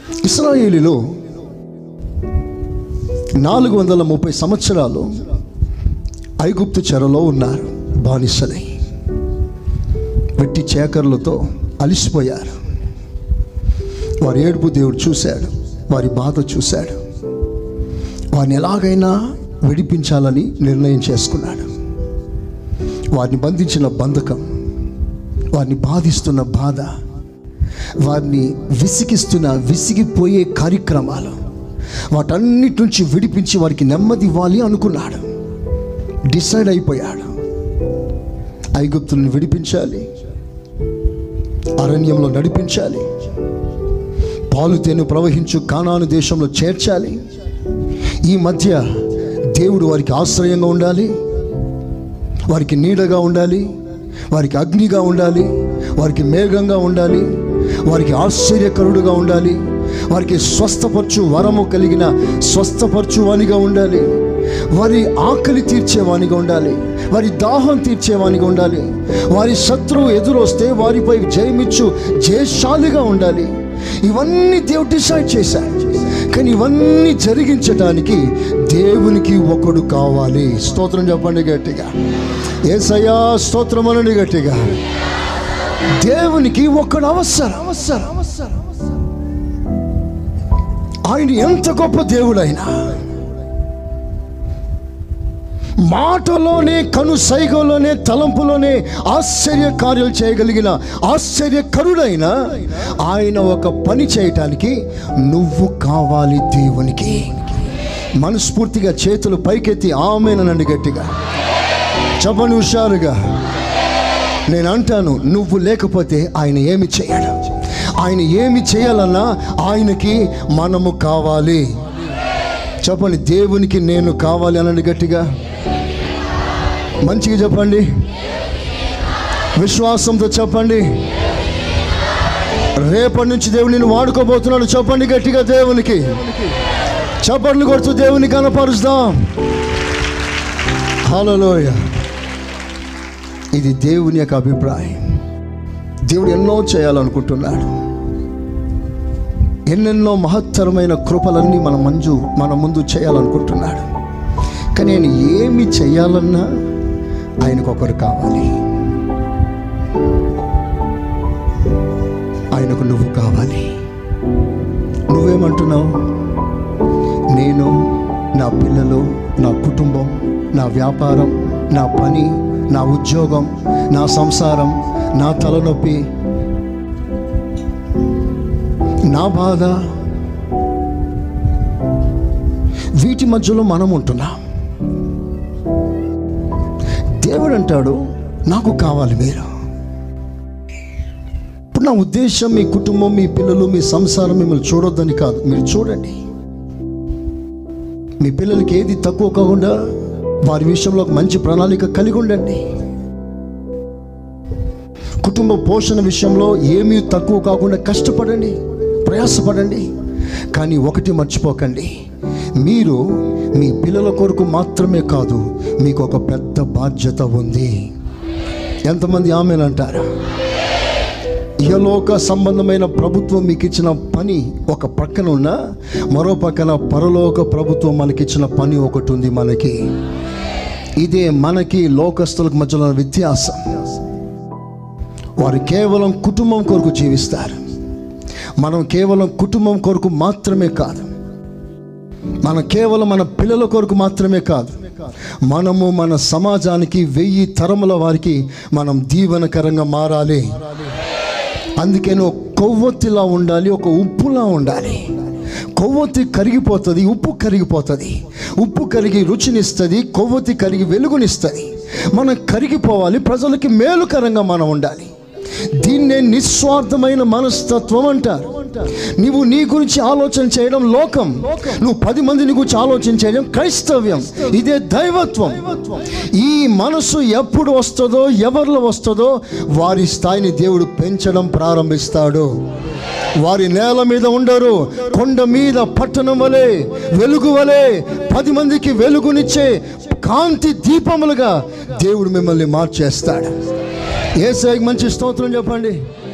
ఇస్రాయేలీలో నాలుగు వందల ముప్పై సంవత్సరాలు ఐగుప్తు చెరలో ఉన్నారు బానిసలై వెట్టి చేకర్లతో అలిసిపోయారు వారి ఏడుపు దేవుడు చూశాడు వారి బాధ చూశాడు వారిని ఎలాగైనా విడిపించాలని నిర్ణయం చేసుకున్నాడు వారిని బంధించిన బంధకం వారిని బాధిస్తున్న బాధ వారిని విసిగిస్తున్న విసిగిపోయే కార్యక్రమాలు వాటన్నిటి నుంచి విడిపించి వారికి నెమ్మది ఇవ్వాలి అనుకున్నాడు డిసైడ్ అయిపోయాడు ఐగుప్తులను విడిపించాలి అరణ్యంలో నడిపించాలి పాలు తేనె ప్రవహించు కానాను దేశంలో చేర్చాలి ఈ మధ్య దేవుడు వారికి ఆశ్రయంగా ఉండాలి వారికి నీడగా ఉండాలి వారికి అగ్నిగా ఉండాలి వారికి మేఘంగా ఉండాలి వారికి ఆశ్చర్యకరుడుగా ఉండాలి వారికి స్వస్థపరచు వరము కలిగిన స్వస్థపరచు వానిగా ఉండాలి వారి ఆకలి తీర్చేవానిగా ఉండాలి వారి దాహం తీర్చేవానిగా ఉండాలి వారి శత్రువు ఎదురొస్తే వారిపై జయమిచ్చు జయశాలిగా ఉండాలి ఇవన్నీ దేవుడు డిసైడ్ చేశాడు కానీ ఇవన్నీ జరిగించటానికి దేవునికి ఒకడు కావాలి స్తోత్రం చెప్పండి గట్టిగా ఏసయ్యా స్తోత్రం అనండి గట్టిగా దేవునికి ఒకడు అవసరం అవసరం అవసరం ఆయన ఎంత గొప్ప దేవుడైనా మాటలోనే కను సైగలోనే తలంపులోనే ఆశ్చర్య కార్యాలు చేయగలిగిన ఆశ్చర్యకరుడైన ఆయన ఒక పని చేయటానికి నువ్వు కావాలి దేవునికి మనస్ఫూర్తిగా చేతులు పైకెత్తి ఆమెనండి గట్టిగా చెప్పని హుషారుగా నేను అంటాను నువ్వు లేకపోతే ఆయన ఏమి చేయడు ఆయన ఏమి చేయాలన్నా ఆయనకి మనము కావాలి చెప్పండి దేవునికి నేను కావాలి అనండి గట్టిగా మంచిగా చెప్పండి విశ్వాసంతో చెప్పండి రేపటి నుంచి దేవుడు నేను వాడుకోబోతున్నాడు చెప్పండి గట్టిగా దేవునికి చప్పట్లు కొడుతూ దేవుని కనపరుస్తాం హలోయ ఇది దేవుని యొక్క అభిప్రాయం దేవుడు ఎన్నో చేయాలనుకుంటున్నాడు ఎన్నెన్నో మహత్తరమైన కృపలన్నీ మన మంజు మన ముందు చేయాలనుకుంటున్నాడు కానీ ఆయన ఏమి చేయాలన్నా ఆయనకు ఒకరు కావాలి ఆయనకు నువ్వు కావాలి నువ్వేమంటున్నావు నేను నా పిల్లలు నా కుటుంబం నా వ్యాపారం నా పని నా ఉద్యోగం నా సంసారం నా తలనొప్పి నా బాధ వీటి మధ్యలో మనం ఉంటున్నాం దేవుడు అంటాడు నాకు కావాలి మీరు ఇప్పుడు నా ఉద్దేశం మీ కుటుంబం మీ పిల్లలు మీ సంసారం మిమ్మల్ని చూడొద్దని కాదు మీరు చూడండి మీ పిల్లలకి ఏది తక్కువ కాకుండా వారి విషయంలో ఒక మంచి ప్రణాళిక కలిగి ఉండండి కుటుంబ పోషణ విషయంలో ఏమీ తక్కువ కాకుండా కష్టపడండి ప్రయాసపడండి కానీ ఒకటి మర్చిపోకండి మీరు మీ పిల్లల కొరకు మాత్రమే కాదు మీకు ఒక పెద్ద బాధ్యత ఉంది ఎంతమంది ఆమెనంటారు ఇహలోక సంబంధమైన ప్రభుత్వం మీకు ఇచ్చిన పని ఒక పక్కన ఉన్న మరో పక్కన పరలోక ప్రభుత్వం మనకిచ్చిన పని ఒకటి ఉంది మనకి ఇదే మనకి లోకస్తులకు మధ్యలో ఉన్న వ్యత్యాసం వారు కేవలం కుటుంబం కొరకు జీవిస్తారు మనం కేవలం కుటుంబం కొరకు మాత్రమే కాదు మనం కేవలం మన పిల్లల కొరకు మాత్రమే కాదు మనము మన సమాజానికి వెయ్యి తరముల వారికి మనం దీవెనకరంగా మారాలి అందుకే నువ్వు కొవ్వొత్తిలా ఉండాలి ఒక ఉప్పులా ఉండాలి కొవ్వొత్తి కరిగిపోతుంది ఉప్పు కరిగిపోతుంది ఉప్పు కరిగి రుచినిస్తుంది కొవ్వొత్తి కరిగి వెలుగునిస్తుంది మనం కరిగిపోవాలి ప్రజలకి మేలుకరంగా మనం ఉండాలి దీన్నే నిస్వార్థమైన మనస్తత్వం అంటారు నువ్వు నీ గురించి ఆలోచన చేయడం లోకం నువ్వు పది మందిని గురించి ఆలోచన చేయడం క్రైస్తవ్యం ఇదే దైవత్వం ఈ మనసు ఎప్పుడు వస్తుందో ఎవరిలో వస్తుందో వారి స్థాయిని దేవుడు పెంచడం ప్రారంభిస్తాడు వారి నేల మీద ఉండరు కొండ మీద పట్టణం వలె వెలుగు వలె పది మందికి వెలుగునిచ్చే కాంతి దీపములుగా దేవుడు మిమ్మల్ని మార్చేస్తాడు ఏసైకి మంచి స్తోత్రం చెప్పండి